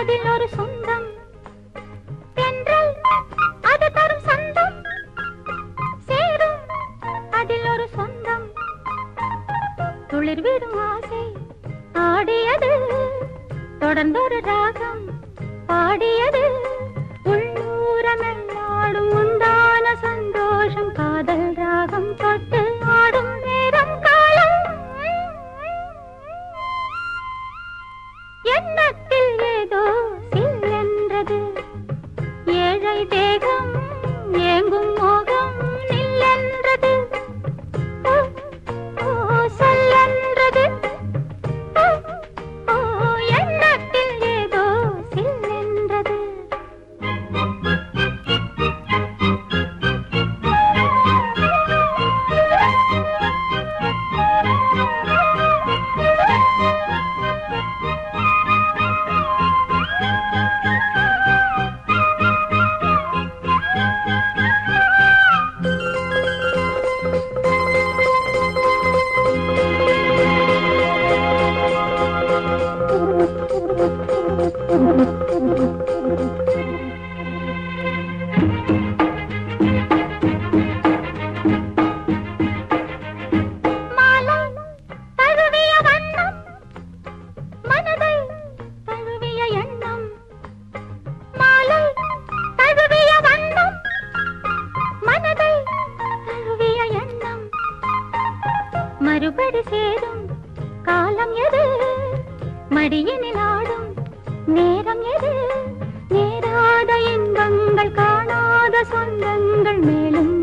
அதில் ஒரு சொந்தம் தென்றல் அது தரும் சொந்தம் சேரும் அதில் ஒரு சொந்தம் துளிர் விடும் ஆசை ஆடியது தொடர்ந்தொரு ராகம் பாடியது உள்ளூரமெல்லாடும் உண்டான சந்தோஷம் காதல் ராகம் தொட்டு ஆடும் நேரம் காலம் எண்ணத்தில் ஏதோ சில்லென்றது ஏழை தேகம் ஏங்கும் மோகம் நில்லென்றது ஓ, ஓ, சொல்லென்றது ஓ, ஓ, எண்ணத்தில் ஏதோ சில்லென்றது மாலை தழுவிய வண்ணம் மனதை தழுவிய எண்ணம் மாலை தழுவிய வண்ணம் மனதை தழுவிய எண்ணம் மறுபடி சேரும் காலம் எது மடியினில் ஆடும் நேரம் எது நேராத இன்பங்கள் காணாத சொந்தங்கள் மேலும்